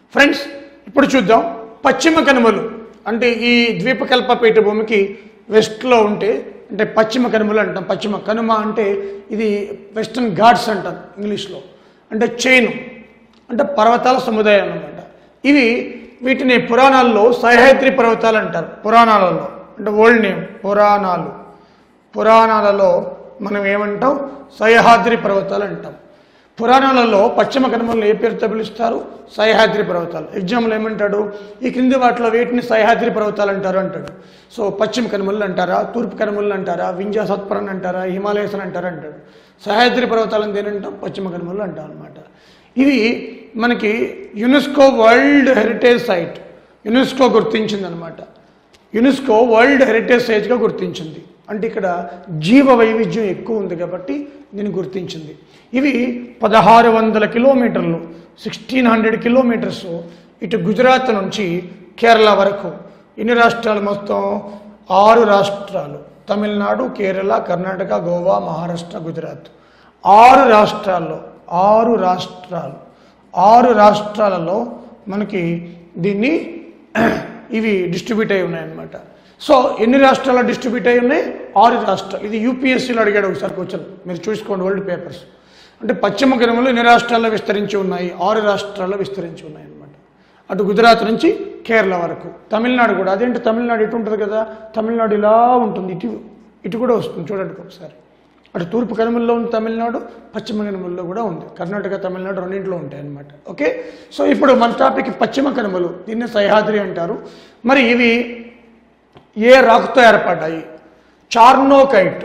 friends ఇప్పుడు చూద్దాం పశ్చిమ కనుమలు అంటే ఈ ద్వీపకల్ప పీఠభూమికి వెస్ట్లో ఉంటే అంటే పశ్చిమ కనుమలు అంటాం పశ్చిమ కనుమ అంటే ఇది వెస్టర్న్ ఘాట్స్ అంటాం ఇంగ్లీష్లో అంటే చైన్ అంటే పర్వతాల సముదాయం అన్నమాట ఇవి వీటిని పురాణాల్లో సహ్యాద్రి పర్వతాలు అంటారు పురాణాలలో అంటే ఓల్డ్ నేమ్ పురాణాలు పురాణాలలో మనం ఏమంటాం సహ్యాద్రి పర్వతాలు అంటాం పురాణాలలో పశ్చిమ కనుమలను ఏ పేరుతో పిలుస్తారు సహ్యాద్రి పర్వతాలు ఎగ్జామ్లో ఏమంటాడు ఈ క్రింది వాటిలో వీటిని సహ్యాద్రి పర్వతాలు అంటారు అంటాడు సో పశ్చిమ కనుమలు అంటారా తూర్పు కనుమలు అంటారా వింజా సత్పురం అంటారా హిమాలయస్ అని అంటారా అంటాడు సహ్యాద్రి పర్వతాలను దేనంటాం పశ్చిమ కనుమలు అంటాం అనమాట ఇవి మనకి UNESCO world heritage site UNESCO గుర్తించిందనమాట యునెస్కో వరల్డ్ హెరిటేజ్ సైట్గా గుర్తించింది అంటే ఇక్కడ జీవ వైవిధ్యం ఎక్కువ ఉంది కాబట్టి దీన్ని గుర్తించింది ఇవి పదహారు వందల కిలోమీటర్లు సిక్స్టీన్ హండ్రెడ్ కిలోమీటర్స్ ఇటు గుజరాత్ నుంచి కేరళ వరకు ఎన్ని రాష్ట్రాలు మొత్తం ఆరు రాష్ట్రాలు తమిళనాడు కేరళ కర్ణాటక గోవా మహారాష్ట్ర గుజరాత్ ఆరు రాష్ట్రాల్లో ఆరు రాష్ట్రాలు ఆరు రాష్ట్రాలలో మనకి దీన్ని ఇవి డిస్ట్రిబ్యూట్ అయి ఉన్నాయన్నమాట సో ఎన్ని రాష్ట్రాల్లో డిస్ట్రిబ్యూట్ అయి ఉన్నాయి ఆరు రాష్ట్రాలు ఇది యూపీఎస్సీలో అడిగాడు ఒకసారి క్వశ్చన్ మీరు చూసుకోండి వరల్డ్ పేపర్స్ అంటే పశ్చిమ కనుమలు ఎన్ని రాష్ట్రాల్లో విస్తరించి ఉన్నాయి ఆరు రాష్ట్రాల్లో విస్తరించి ఉన్నాయి అన్నమాట అటు గుజరాత్ నుంచి కేరళ వరకు తమిళనాడు కూడా అదేంటి తమిళనాడు ఇటు ఉంటుంది కదా తమిళనాడు ఇలా ఉంటుంది ఇటు ఇటు కూడా వస్తుంది చూడండి ఒకసారి అటు తూర్పు కనుమల్లో ఉంది తమిళనాడు పశ్చిమ కనుమల్లో కూడా ఉంది కర్ణాటక తమిళనాడు రెండింటిలో ఉంటాయి అన్నమాట ఓకే సో ఇప్పుడు మన టాపిక్ పశ్చిమ కనుమలు దీన్ని సహ్యాద్రి అంటారు మరి ఇవి ఏ రాకుతో ఏర్పడ్డాయి చార్నోకైట్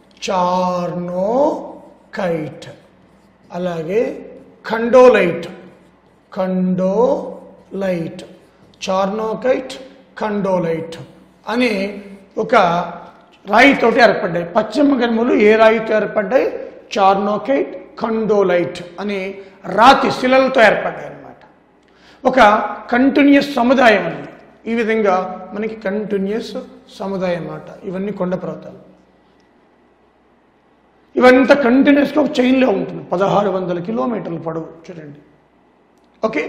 చార్నోకైట్ అలాగే ఖండోలైట్ ఖండోలైట్ చార్నోకైట్ ఖండోలైట్ అనే ఒక రాయితోటి ఏర్పడ్డాయి పశ్చిమ కనుమలు ఏ రాయితో ఏర్పడ్డాయి చార్నోకైట్ ఖండోలైట్ అనే రాతి శిలలతో ఏర్పడ్డాయి అన్నమాట ఒక కంటిన్యూస్ సముదాయం అండి ఈ విధంగా మనకి కంటిన్యూస్ సముదాయం అన్నమాట ఇవన్నీ కొండ పర్వతాలు ఇవంతా కంటిన్యూస్గా ఒక చైన్లో ఉంటుంది పదహారు వందల కిలోమీటర్ల పొడవు చూడండి ఓకే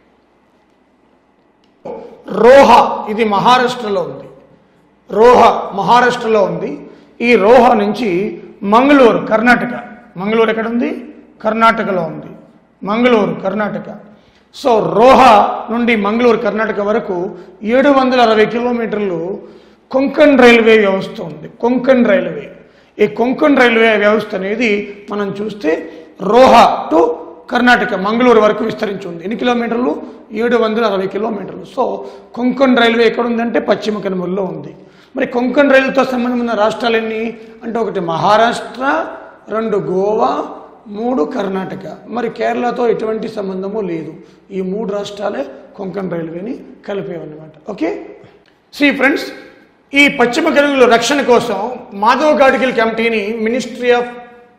రోహ ఇది మహారాష్ట్రలో ఉంది రోహ మహారాష్ట్రలో ఉంది ఈ రోహ నుంచి మంగళూరు కర్ణాటక మంగళూరు ఎక్కడ ఉంది కర్ణాటకలో ఉంది మంగళూరు కర్ణాటక సో రోహ నుండి మంగళూరు కర్ణాటక వరకు ఏడు వందల అరవై కిలోమీటర్లు కొంకణ్ రైల్వే వ్యవస్థ ఉంది కొంకణ్ రైల్వే ఈ కొంకణ్ రైల్వే వ్యవస్థ అనేది మనం చూస్తే రోహ టు కర్ణాటక మంగళూరు వరకు విస్తరించి ఉంది ఎన్ని కిలోమీటర్లు ఏడు వందల అరవై కిలోమీటర్లు సో కొంకణ్ రైల్వే ఎక్కడ ఉందంటే పశ్చిమ కనుమల్లో ఉంది మరి కొంకణ్ రైలుతో సంబంధం ఉన్న రాష్ట్రాలు ఎన్ని అంటే ఒకటి మహారాష్ట్ర రెండు గోవా మూడు కర్ణాటక మరి కేరళతో ఎటువంటి సంబంధము లేదు ఈ మూడు రాష్ట్రాలే కొంకణ్ రైల్వేని కలిపేవన్నమాట ఓకే సి ఫ్రెండ్స్ ఈ పశ్చిమ కనుమల రక్షణ కోసం మాధవ్ గాడ్గిల్ కమిటీని ministry of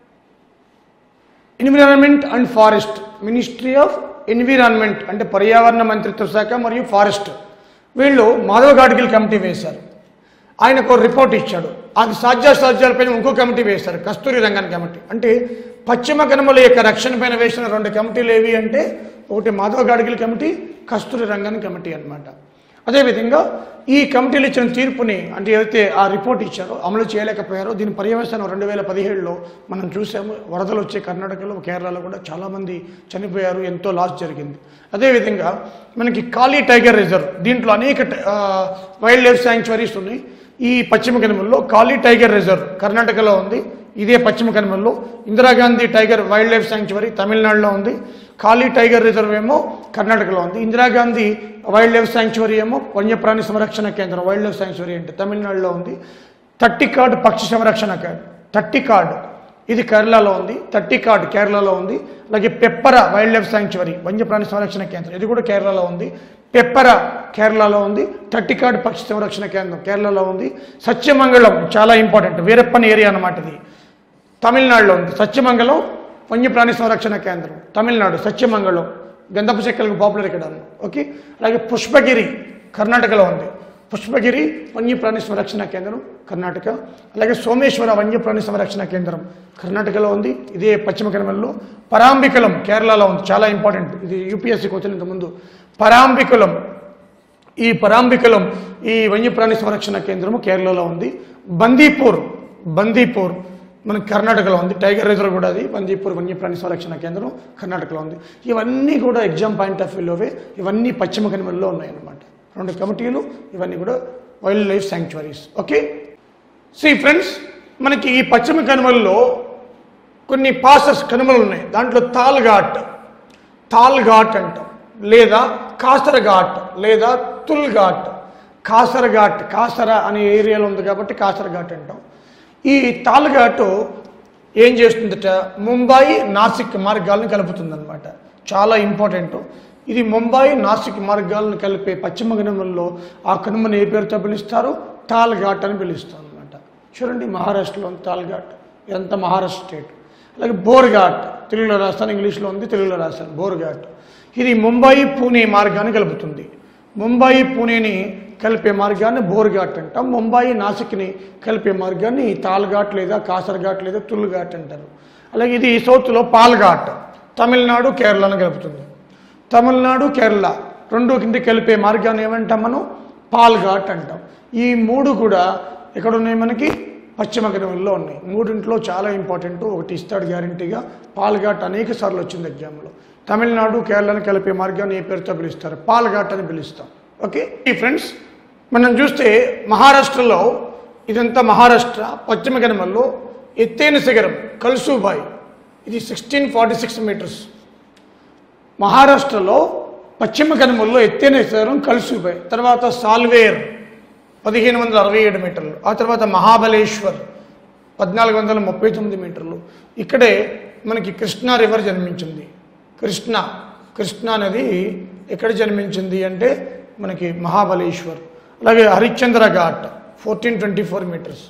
environment and forest ministry of environment అంటే పర్యావరణ మంత్రిత్వ శాఖ మరియు ఫారెస్ట్ వీళ్ళు మాధవ్ గాడ్గిల్ కమిటీ వేశారు ఆయనకు రిపోర్ట్ ఇచ్చాడు అది సాధ్యాసాధ్యాలపైన ఇంకో కమిటీ వేశారు కస్తూరి రంగన్ కమిటీ అంటే పశ్చిమ కనుమల యొక్క రక్షణ పైన వేసిన రెండు కమిటీలు ఏవి అంటే ఒకటి మాధవ్ గాడ్గిల్ కమిటీ కస్తూరి రంగన్ కమిటీ అన్నమాట అదేవిధంగా ఈ కమిటీలు ఇచ్చిన తీర్పుని అంటే ఏదైతే ఆ రిపోర్ట్ ఇచ్చారో అమలు చేయలేకపోయారో దీని పర్యవసానం రెండు వేల పదిహేడులో మనం చూసాము వరదలు వచ్చే కర్ణాటకలో కేరళలో కూడా చాలామంది చనిపోయారు ఎంతో లాస్ జరిగింది అదేవిధంగా మనకి కాళీ టైగర్ రిజర్వ్ దీంట్లో అనేక ట- ఆ, వైల్డ్ లైఫ్ శాంక్చురీస్ ఉన్నాయి ఈ పశ్చిమ కనుమల్లో కాళీ టైగర్ రిజర్వ్ కర్ణాటకలో ఉంది ఇదే పశ్చిమ కనుమల్లో Indira Gandhi tiger wildlife sanctuary తమిళనాడులో ఉంది కాళీ టైగర్ రిజర్వ్ ఏమో కర్ణాటకలో ఉంది ఇందిరాగాంధీ వైల్డ్ లైఫ్ శాంక్చురీ ఏమో వన్యప్రాణి సంరక్షణ కేంద్రం వైల్డ్ లైఫ్ శాంక్చురీ అంటే తమిళనాడులో ఉంది తట్టికాడ్ పక్షి సంరక్షణ కేంద్రం తట్టికాడ్ ఇది కేరళలో ఉంది తట్టికాడ్ కేరళలో ఉంది అలాగే పెప్పర వైల్డ్ లైఫ్ శాంక్చురీ వన్యప్రాణి సంరక్షణ కేంద్రం ఇది కూడా కేరళలో ఉంది పెప్పర కేరళలో ఉంది తట్టికాడ్ పక్షి సంరక్షణ కేంద్రం కేరళలో ఉంది సత్యమంగళం చాలా ఇంపార్టెంట్ వీరప్పన్ ఏరియా అన్నమాట ఇది తమిళనాడులో ఉంది సత్యమంగళం వన్యప్రాణి సంరక్షణ కేంద్రం తమిళనాడు సత్యమంగళం గంధపు చెక్కలకు పాపులర్ ఇక్కడ ఓకే అలాగే పుష్పగిరి కర్ణాటకలో ఉంది పుష్పగిరి వన్యప్రాణి సంరక్షణ కేంద్రం కర్ణాటక అలాగే సోమేశ్వర వన్యప్రాణి సంరక్షణ కేంద్రం కర్ణాటకలో ఉంది ఇదే పశ్చిమ కనుమలలో పరాంబికలం కేరళలో ఉంది చాలా ఇంపార్టెంట్ ఇది యూపీఎస్సీకి వచ్చిన ఇంతకుముందు పరాంబికులం ఈ పరాంబికలం ఈ వన్యప్రాణి సంరక్షణ కేంద్రము కేరళలో ఉంది బందీపూర్ బందీపూర్ మనకి కర్ణాటకలో ఉంది టైగర్ రిజర్వ్ కూడా అది బందీపూర్ వన్యప్రాణి సంరక్షణ కేంద్రం కర్ణాటకలో ఉంది ఇవన్నీ కూడా ఎగ్జామ్ పాయింట్ ఆఫ్ వ్యూలోవే ఇవన్నీ పశ్చిమ కనుమల్లో ఉన్నాయన్నమాట రెండు కమిటీలు ఇవన్నీ కూడా wild life sanctuaries okay see friends మనకి ఈ పశ్చిమ కనుమల్లో కొన్ని పాసెస్ కనుమలు ఉన్నాయి దాంట్లో తాల్ ఘాట్ తాల్ ఘాట్ అంటాం లేదా కాసర ఘాట్ లేదా తుల్ ఘాట్ కాసర ఘాట్ కాసర అనే ఏరియాలో ఉంది కాబట్టి కాసర ఘాట్ అంటాం ఈ తాల్ ఘాట్ ఏం చేస్తుందట ముంబాయి నాసిక్ మార్గాలను కలుపుతుందన్నమాట చాలా ఇంపార్టెంట్ ఇది ముంబాయి నాసిక్ మార్గాలను కలిపే పశ్చిమ కనుమల్లో ఆ కనుమని ఏ పేరుతో పిలుస్తారు తాల్ ఘాట్ అని పిలుస్తాం అనమాట చూడండి మహారాష్ట్రలో ఉంది తాల్ ఘాట్ ఇదంతా మహారాష్ట్ర స్టేట్ అలాగే బోర్ఘాట్ తెలుగులో రాస్తాను ఇంగ్లీష్లో ఉంది తెలుగులో రాస్తాను బోర్ఘాట్ ఇది ముంబాయి పూణే మార్గాన్ని కలుపుతుంది ముంబాయి పూణేని కలిపే మార్గాన్ని బోర్ఘాట్ అంటాం ముంబాయి నాసిక్ని కలిపే మార్గాన్ని తాల్ఘాట్ లేదా కాసర్ఘాట్ లేదా తుల్ఘాట్ అంటారు అలాగే ఇది సౌత్లో పాల్ఘాట్ తమిళనాడు కేరళను కలుపుతుంది తమిళనాడు కేరళ రెండు కింద కలిపే మార్గాన్ని ఏమంటాం మనం పాల్ఘాట్ అంటాం ఈ మూడు కూడా ఎక్కడ ఉన్నాయి మనకి పశ్చిమ కనుమల్లో ఉన్నాయి మూడింట్లో చాలా ఇంపార్టెంట్ ఒకటి ఇస్తాడు గ్యారంటీగా పాల్ఘాట్ అనేక సార్లు వచ్చింది ఎగ్జామ్లో తమిళనాడు కేరళను కలిపే మార్గాన్ని ఏ పేరుతో పిలుస్తారు పాల్ఘాట్ అని పిలుస్తాం ఓకే ఈ ఫ్రెండ్స్ మనం చూస్తే మహారాష్ట్రలో ఇదంతా మహారాష్ట్ర పశ్చిమ కనుమల్లో ఎత్తైన శిఖరం కల్సూబాయ్ ఇది సిక్స్టీన్ ఫార్టీ సిక్స్ మీటర్స్ మహారాష్ట్రలో పశ్చిమ కనుమల్లో ఎత్తైన శిఖరం కల్సూబాయ్ తర్వాత సాల్వేర్ పదిహేను వందల అరవై ఏడు మీటర్లు ఆ తర్వాత మహాబలేశ్వర్ పద్నాలుగు వందల ముప్పై తొమ్మిది మీటర్లు ఇక్కడే మనకి కృష్ణా రివర్ జన్మించింది కృష్ణ కృష్ణ నది ఎక్కడ జన్మించింది అంటే మనకి మహాబలేశ్వర్ అలాగే Harishchandra ghat fourteen twenty four meters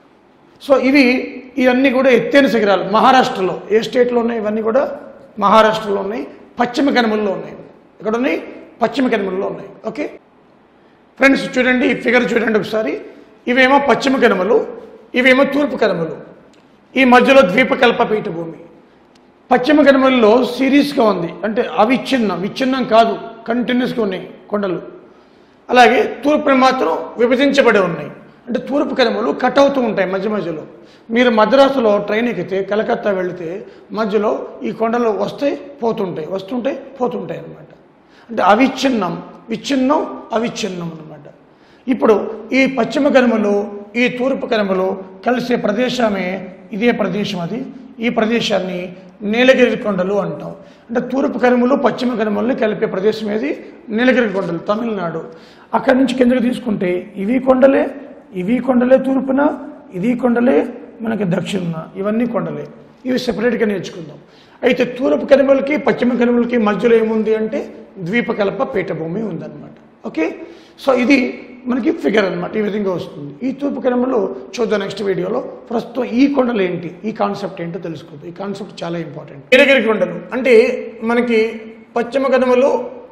so ఇవి ఇవన్నీ కూడా ఎత్తైన శిఖరాలు మహారాష్ట్రలో ఏ స్టేట్లో ఉన్నాయి ఇవన్నీ కూడా మహారాష్ట్రలో ఉన్నాయి పశ్చిమ కనుమల్లో ఉన్నాయి ఇక్కడ ఉన్నాయి పశ్చిమ కనుమల్లో ఉన్నాయి ఓకే ఫ్రెండ్స్ చూడండి ఈ ఫిగర్ చూడండి ఒకసారి ఇవేమో పశ్చిమ కనుమలు ఇవేమో తూర్పు కనుమలు ఈ మధ్యలో ద్వీపకల్ప పీఠభూమి పశ్చిమ కనుమల్లో సిరీస్గా ఉంది అంటే అవిచ్ఛిన్నం విచ్ఛిన్నం కాదు కంటిన్యూస్గా ఉన్నాయి కొండలు అలాగే తూర్పున మాత్రం విభజించబడి ఉన్నాయి అంటే తూర్పు కనుమలు కట్ అవుతూ ఉంటాయి మధ్య మధ్యలో మీరు మద్రాసులో ట్రైన్ ఎక్కితే కలకత్తా వెళితే మధ్యలో ఈ కొండలు వస్తాయి పోతుంటాయి వస్తుంటాయి పోతుంటాయి అన్నమాట అంటే అవిచ్ఛిన్నం విచ్ఛిన్నం అవిచ్ఛిన్నం అన్నమాట ఇప్పుడు ఈ పశ్చిమ కనుమలు ఈ తూర్పు కనుమలు కలిసే ప్రదేశమే ఇదే ప్రదేశం అది ఈ ప్రదేశాన్ని నీలగిరి కొండలు అంటాం అంటే తూర్పు కనుమలు పశ్చిమ కనుమల్ని కలిపే ప్రదేశం ఏది నీలగిరి కొండలు తమిళనాడు అక్కడి నుంచి కిందకి తీసుకుంటే ఇవి కొండలే ఇవి కొండలే తూర్పున ఇది కొండలే మనకి దక్షిణ ఇవన్నీ కొండలే ఇవి సెపరేట్గా నేర్చుకుందాం అయితే తూర్పు కనుమలకి పశ్చిమ కనుమలకి మధ్యలో ఏముంది అంటే ద్వీపకల్ప పీఠభూమి ఉందన్నమాట ఓకే సో ఇది మనకి ఫిగర్ అన్నమాట ఈ విధంగా వస్తుంది ఈ తూర్పు కనుమలు చూద్దాం నెక్స్ట్ వీడియోలో ప్రస్తుతం ఈ కొండలు ఏంటి ఈ కాన్సెప్ట్ ఏంటో తెలుసుకుందాం ఈ కాన్సెప్ట్ చాలా ఇంపార్టెంట్ నీలగిరి కొండలు అంటే మనకి పశ్చిమ కనుమలు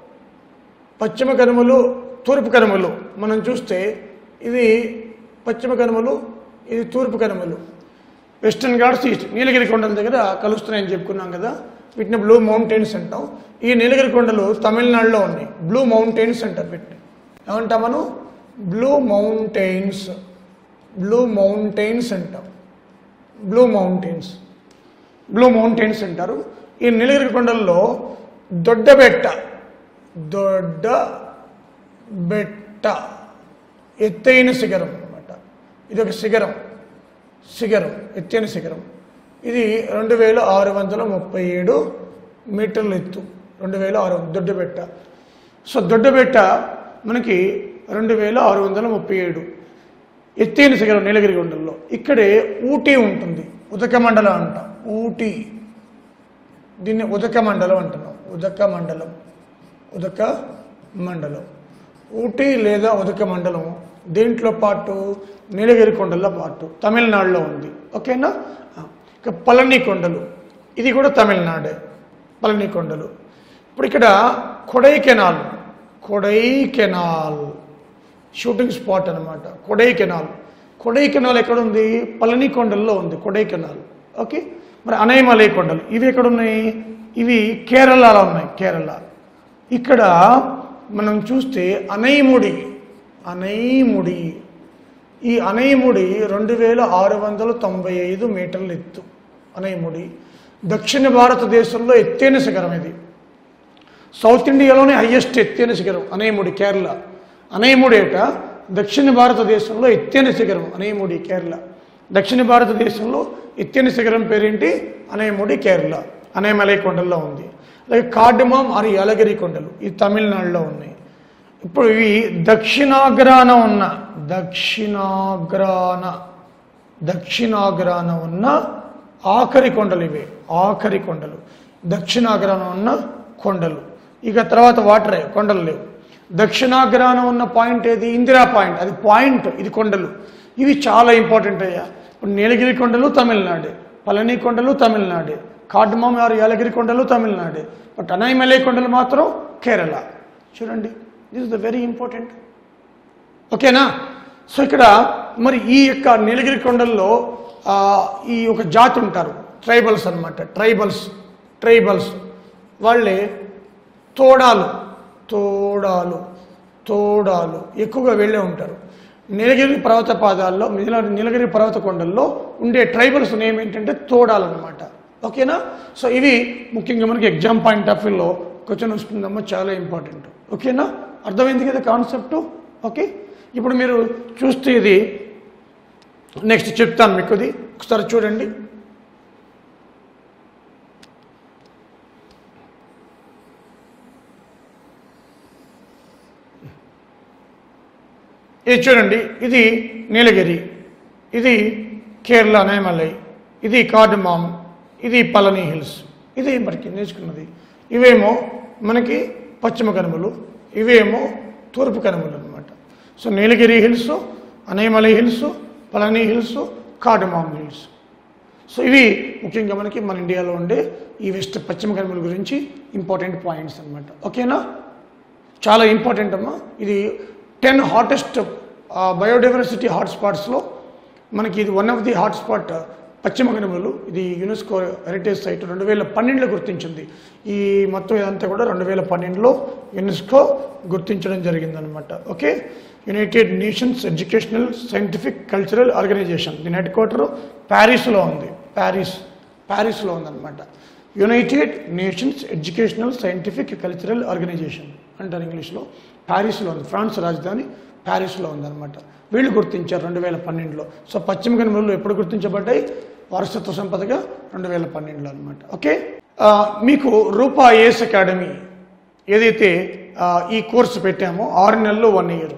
పశ్చిమ కనుమలు తూర్పు కనుమలు మనం చూస్తే ఇది పశ్చిమ కనుమలు ఇది తూర్పు కనుమలు వెస్టర్న్ ఘాట్స్ ఈస్ట్ నీలగిరి కొండల దగ్గర కలుస్తున్నాయని చెప్పుకున్నాం కదా వీటిని బ్లూ మౌంటైన్స్ అంటాం ఈ నీలగిరి కొండలు తమిళనాడులో ఉన్నాయి బ్లూ మౌంటైన్స్ అంటారు వీటిని ఏమంటాం మనం బ్లూ మౌంటైన్స్ బ్లూ మౌంటైన్స్ అంటాం బ్లూ మౌంటైన్స్ బ్లూ మౌంటైన్స్ అంటారు ఈ నీలగిరి కొండల్లో దొడ్డబెట్ట దొడ్డ బెట్ట ఎత్తైన శిఖరం అన్నమాట ఇది ఒక శిఖరం శిఖరం ఎత్తైన శిఖరం ఇది రెండు వేల ఆరు వందల ముప్పై ఏడు మీటర్ల ఎత్తు రెండు వేల ఆరు దొడ్డబెట్ట సో దొడ్డబెట్ట మనకి రెండు వేల ఆరు వందల ముప్పై ఏడు ఎత్తైన శిఖరం నీలగిరి కొండల్లో ఇక్కడే ఊటీ ఉంటుంది ఉదక మండలం అంటాం ఊటీ దీన్ని ఉదక మండలం అంటున్నాం ఉదక మండలం ఉదక మండలం ఊటీ లేదా ఉదక మండలం దేంట్లో పాటు నీలగిరి కొండల్లో పాటు తమిళనాడులో ఉంది ఓకేనా ఆ, ఇక పళని కొండలు ఇది కూడా తమిళనాడే పళని కొండలు ఇప్పుడు ఇక్కడ కొడైకెనాల్ కొడైకెనాల్ షూటింగ్ స్పాట్ అనమాట కొడైకెనాల్ కొడైకెనాల్ ఎక్కడ ఉంది పళని కొండల్లో ఉంది కొడైకెనాల్ ఓకే మరి అనయమలై కొండలు ఇవి ఎక్కడ ఉన్నాయి ఇవి కేరళలో ఉన్నాయి కేరళ ఇక్కడ మనం చూస్తే అనైముడి అనైముడి ఈ అనైముడి రెండు వేల ఆరు వందల తొంభై ఐదు మీటర్ల ఎత్తు అనైముడి దక్షిణ భారతదేశంలో ఎత్తైన శిఖరం ఇది సౌత్ ఇండియాలోనే హయ్యెస్ట్ ఎత్తైన శిఖరం అనైముడి కేరళ అనైముడేట దక్షిణ భారతదేశంలో ఎత్తైన శిఖరం అనైముడి కేరళ దక్షిణ భారతదేశంలో ఎత్తైన శిఖరం పేరేంటి అనైముడి కేరళ అనైమలై కొండల్లో ఉంది అలాగే కార్డమాం ఆరు యాలగిరి కొండలు ఈ తమిళనాడులో ఉన్నాయి ఇప్పుడు ఇవి దక్షిణాగ్రాన ఉన్న దక్షిణాగ్రాన దక్షిణాగ్రాన ఉన్న ఆఖరి కొండలు ఇవి ఆఖరి కొండలు దక్షిణాగ్రాన ఉన్న కొండలు ఇక తర్వాత వాటరే కొండలు లేవు దక్షిణాగ్రాన ఉన్న పాయింట్ ఏది ఇందిరా పాయింట్ అది పాయింట్ ఇది కొండలు ఇవి చాలా ఇంపార్టెంట్ అయ్యా ఇప్పుడు నీలగిరి కొండలు తమిళనాడే పళని కొండలు తమిళనాడే కాడ్మాం ఆరు యాలగిరి కొండలు తమిళనాడే బట్ అనైమలై కొండలు మాత్రం కేరళ చూడండి this is the very important ఓకేనా సో ఇక్కడ మరి ఈ యొక్క నీలగిరి కొండల్లో ఆ, ఈ ఒక జాతి ఉంటారు ట్రైబల్స్ అన్నమాట ట్రైబల్స్ ట్రైబల్స్ వాళ్ళే తోడాలు తోడాలు తోడాలు ఎక్కువగా వెళ్ళే ఉంటారు నీలగిరి పర్వత పాదాల్లో నీల నీలగిరి పర్వత కొండల్లో ఉండే ట్రైబల్స్ నేమ్ ఏంటంటే తోడాలు అనమాట ఓకేనా సో ఇవి ముఖ్యంగా మనకి ఎగ్జామ్ పాయింట్ ఆఫ్ వ్యూలో క్వశ్చన్ వస్తుందమ్మా చాలా ఇంపార్టెంట్ ఓకేనా అర్థమైంది కదా కాన్సెప్ట్ ఓకే ఇప్పుడు మీరు చూస్తే ఇది నెక్స్ట్ చెప్తాను మీకు ఇది ఒకసారి చూడండి ఇది చూడండి ఇది నీలగిరి ఇది కేరళ నేమలై ఇది కార్డమామ్ ఇది పళని హిల్స్ ఇది మనకి నేర్చుకున్నది ఇవేమో మనకి పశ్చిమ కనుమలు ఇవేమో తూర్పు కనుమలు అనమాట so Nilgiri hills Anamalai hills Palani hills cardamom hills so ఇవి ముఖ్యంగా మనకి మన ఇండియాలో ఉండే ఈ వెస్ట్ పశ్చిమ కనుమల గురించి ఇంపార్టెంట్ పాయింట్స్ అన్నమాట ఓకేనా చాలా ఇంపార్టెంట్ అమ్మా ఇది టెన్ హాటెస్ట్ బయోడైవర్సిటీ హాట్స్పాట్స్లో మనకి ఇది వన్ ఆఫ్ ది హాట్స్పాట్ పశ్చిమ కనుమలు ఇది యునెస్కో హెరిటేజ్ సైట్ రెండు వేల పన్నెండులో గుర్తించింది ఈ మొత్తం ఇదంతా కూడా రెండు వేల పన్నెండులో యునెస్కో గుర్తించడం జరిగిందనమాట okay United Nations Educational Scientific Cultural Organization దీని హెడ్ క్వార్టర్ ప్యారిస్లో ఉంది ప్యారిస్ ప్యారిస్లో ఉందన్నమాట United Nations Educational Scientific Cultural Organization అంటారు ఇంగ్లీష్లో ప్యారిస్లో ఉంది ఫ్రాన్స్ రాజధాని ప్యారిస్లో ఉందన్నమాట వీళ్ళు గుర్తించారు రెండు వేల పన్నెండులో సో పశ్చిమ కనుమలు ఎప్పుడు గుర్తించబడ్డాయి వారసత్వ సంపదగా రెండు వేల పన్నెండులో అనమాట ఓకే ఆ, మీకు రూపా ఏఎస్ అకాడమీ ఏదైతే ఆ, ఈ కోర్సు పెట్టామో ఆరు నెలలు వన్ ఇయర్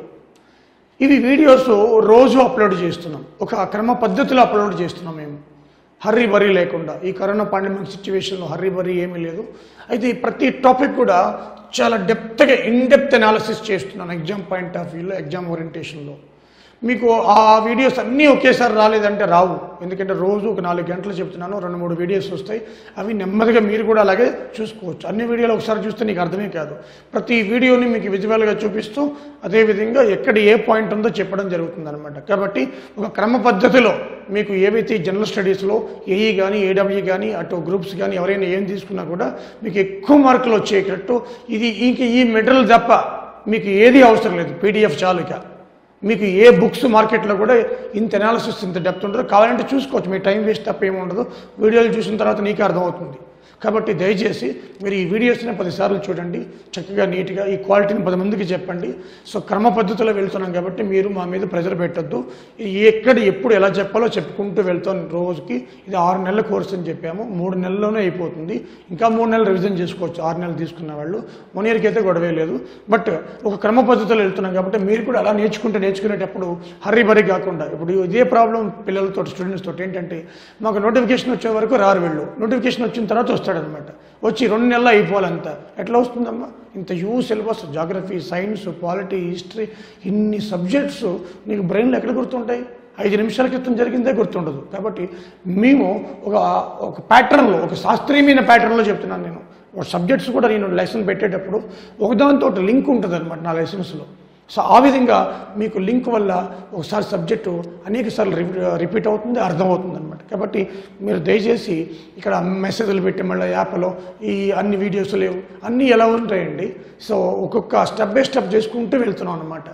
ఇవి వీడియోస్ రోజు అప్లోడ్ చేస్తున్నాం ఒక క్రమ పద్ధతిలో అప్లోడ్ చేస్తున్నాం మేము హర్రీ బరీ లేకుండా ఈ కరోనా పాండమిక్ సిచ్యువేషన్లో హర్రీ బరీ ఏమీ లేదు అయితే ఈ ప్రతి టాపిక్ కూడా చాలా డెప్త్గా ఇన్ డెప్త్ అనాలిసిస్ చేస్తున్నాను ఎగ్జామ్ పాయింట్ ఆఫ్ వ్యూలో ఎగ్జామ్ ఓరియంటేషన్లో మీకు ఆ వీడియోస్ అన్నీ ఒకేసారి రాలేదంటే రావు ఎందుకంటే రోజు ఒక నాలుగు గంటలు చెప్తున్నాను రెండు మూడు వీడియోస్ వస్తాయి అవి నెమ్మదిగా మీరు కూడా అలాగే చూసుకోవచ్చు అన్ని వీడియోలు ఒకసారి చూస్తే నీకు అర్థమే కాదు ప్రతి వీడియోని మీకు విజువల్గా చూపిస్తూ అదేవిధంగా ఎక్కడ ఏ పాయింట్ ఉందో చెప్పడం జరుగుతుంది అనమాట కాబట్టి ఒక క్రమ పద్ధతిలో మీకు ఏవైతే జనరల్ స్టడీస్లో ఏఈ కానీ ఏడబ్ల్యూ కానీ అటు గ్రూప్స్ కానీ ఎవరైనా ఏం తీసుకున్నా కూడా మీకు ఎక్కువ మార్కులు వచ్చేటట్టు ఇది ఇంక ఈ మెటీరియల్ తప్ప మీకు ఏది అవసరం లేదు పీడిఎఫ్ చాలు ఇక మీకు ఏ బుక్స్ మార్కెట్లో కూడా ఇంత అనాలిసిస్ ఇంత డెప్త్ ఉండదు కావాలంటే చూసుకోవచ్చు మీ టైం వేస్ట్ తప్ప ఏమి ఉండదు వీడియోలు చూసిన తర్వాత నీకు అర్థమవుతుంది కాబట్టి దయచేసి మీరు ఈ వీడియోస్ని పదిసార్లు చూడండి చక్కగా నీట్గా ఈ క్వాలిటీని పది మందికి చెప్పండి సో క్రమ పద్ధతిలో వెళ్తున్నాం కాబట్టి మీరు మా మీద ప్రెజర్ పెట్టొద్దు ఇది ఎక్కడ ఎప్పుడు ఎలా చెప్పాలో చెప్పుకుంటూ వెళ్తాం రోజుకి ఇది ఆరు నెలల కోర్స్ అని చెప్పాము మూడు నెలల్లోనే అయిపోతుంది ఇంకా మూడు నెలలు రివిజన్ చేసుకోవచ్చు ఆరు నెలలు తీసుకున్న వాళ్ళు వన్ ఇయర్కి అయితే గొడవే లేదు బట్ ఒక క్రమ పద్ధతిలో వెళ్తున్నాం కాబట్టి మీరు కూడా అలా నేర్చుకుంటే నేర్చుకునేటప్పుడు హర్రీ బరీ కాకుండా ఇప్పుడు ఇదే ప్రాబ్లం పిల్లలతో స్టూడెంట్స్ తోటి ఏంటంటే మాకు నోటిఫికేషన్ వచ్చే వరకు రారు వెళ్ళు నోటిఫికేషన్ వచ్చిన తర్వాత వస్తాడనమాట వచ్చి రెండు నెలలు అయిపోవాలంతా ఎట్లా వస్తుందమ్మా ఇంత you syllabus geography science polity history ఇన్ని సబ్జెక్ట్స్ నీకు బ్రెయిన్లో ఎక్కడ గుర్తుంటాయి ఐదు నిమిషాల క్రితం జరిగిందే గుర్తుండదు కాబట్టి మేము ఒక ఒక ప్యాటర్న్లో ఒక శాస్త్రీయమైన ప్యాటర్న్లో చెప్తున్నాను నేను ఒక సబ్జెక్ట్స్ కూడా నేను లెసన్ పెట్టేటప్పుడు ఒకదానితో లింక్ ఉంటుంది అనమాట నా లెసన్స్లో సో ఆ విధంగా మీకు లింక్ వల్ల ఒకసారి సబ్జెక్టు అనేక సార్లు రిపీట్ అవుతుంది అర్థమవుతుంది అనమాట కాబట్టి మీరు దయచేసి ఇక్కడ మెసేజ్లు పెట్టి మళ్ళీ యాప్లో ఈ అన్ని వీడియోస్ లేవు అన్నీ ఎలా ఉంటాయండి సో ఒక్కొక్క స్టెప్ బై స్టెప్ చేసుకుంటూ వెళ్తున్నాం అనమాట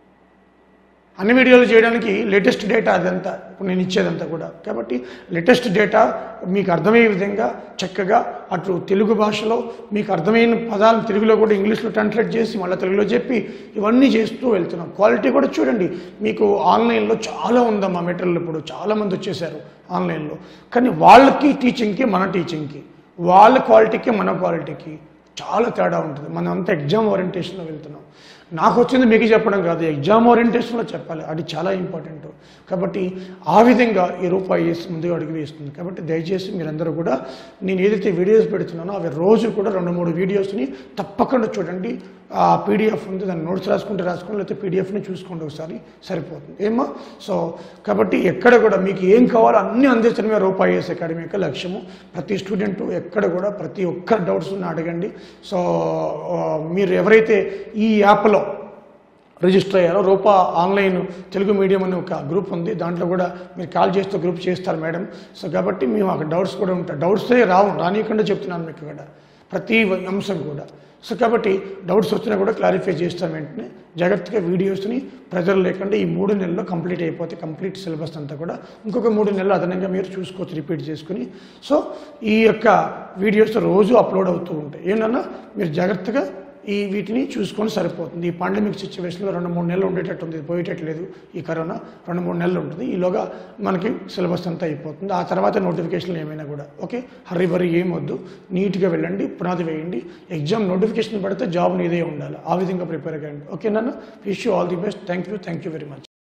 అన్ని వీడియోలు చేయడానికి లేటెస్ట్ డేటా అదంతా ఇప్పుడు నేను ఇచ్చేదంతా కూడా కాబట్టి లేటెస్ట్ డేటా మీకు అర్థమయ్యే విధంగా చక్కగా అటు తెలుగు భాషలో మీకు అర్థమైన పదాలను తెలుగులో కూడా ఇంగ్లీష్లో ట్రాన్స్లేట్ చేసి మళ్ళీ తెలుగులో చెప్పి ఇవన్నీ చేస్తూ వెళ్తున్నాం క్వాలిటీ కూడా చూడండి మీకు ఆన్లైన్లో చాలా ఉందమ్మా మెటీరియల్ ఇప్పుడు చాలామంది వచ్చేసారు ఆన్లైన్లో కానీ వాళ్ళకి టీచింగ్కి మన టీచింగ్కి వాళ్ళ క్వాలిటీకి మన క్వాలిటీకి చాలా తేడా ఉంటుంది మనం అంతా ఎగ్జామ్ ఓరియంటేషన్లో వెళ్తున్నాం నాకు వచ్చింది మీకు చెప్పడం కాదు ఎగ్జామ్ ఓరియంటేషన్లో చెప్పాలి అది చాలా ఇంపార్టెంట్ కాబట్టి ఆ విధంగా ఈ రూపాయి వేసి ముందుగా అడుగు వేస్తుంది కాబట్టి దయచేసి మీరందరూ కూడా నేను ఏదైతే వీడియోస్ పెడుతున్నానో అవి రోజు కూడా రెండు మూడు వీడియోస్ని తప్పకుండా చూడండి ఆ పీడిఎఫ్ ఉంది దాన్ని నోట్స్ రాసుకుంటే రాసుకోండి లేకపోతే పీడిఎఫ్ని చూసుకోండి ఒకసారి సరిపోతుంది ఏమో సో కాబట్టి ఎక్కడ కూడా మీకు ఏం కావాలో అన్నీ అందించడమే రూపాయి వేసే అకాడమీ యొక్క లక్ష్యము ప్రతి స్టూడెంట్ ఎక్కడ కూడా ప్రతి ఒక్క డౌట్స్ ఉన్న అడగండి సో ఆ, మీరు ఎవరైతే ఈ యాప్లో రిజిస్టర్ అయ్యారో రూపా ఆన్లైన్ తెలుగు మీడియం అనే ఒక గ్రూప్ ఉంది దాంట్లో కూడా మీరు కాల్ చేస్తే గ్రూప్ చేస్తారు మేడం సో కాబట్టి మేము అక్కడ డౌట్స్ కూడా ఉంటాయి డౌట్సే రావు రానియకుండా చెప్తున్నాను మీకు ఇక్కడ ప్రతి అంశం కూడా సో కాబట్టి డౌట్స్ వచ్చినా కూడా క్లారిఫై చేస్తాం వెంటనే జాగ్రత్తగా వీడియోస్ని ప్రెజర్ లేకుండా ఈ మూడు నెలల్లో కంప్లీట్ అయిపోతే కంప్లీట్ సిలబస్ అంతా కూడా ఇంకొక మూడు నెలలు అదనంగా మీరు చూసుకోవచ్చు రిపీట్ చేసుకుని సో ఈ యొక్క వీడియోస్ రోజు అప్లోడ్ అవుతూ ఉంటాయి ఏంటన్నా మీరు జాగ్రత్తగా ఈ వీటిని చూసుకొని సరిపోతుంది ఈ పాండమిక్ సిచ్యువేషన్లో రెండు మూడు నెలలు ఉండేటట్టు ఉంది ఇది పోయేటట్లేదు ఈ కరోనా రెండు మూడు నెలలు ఉంటుంది ఈలోగా మనకి సిలబస్ అంతా అయిపోతుంది ఆ తర్వాత నోటిఫికేషన్లు ఏమైనా కూడా ఓకే హర్రీ బరీ ఏం వద్దు నీట్గా వెళ్ళండి పునాది వేయండి ఎగ్జామ్ నోటిఫికేషన్ పడితే జాబ్ నీదే ఉండాలి ఆ విధంగా ప్రిపేర్ అయ్యండి ఓకే నన్ను wish you all the best thank you thank you very much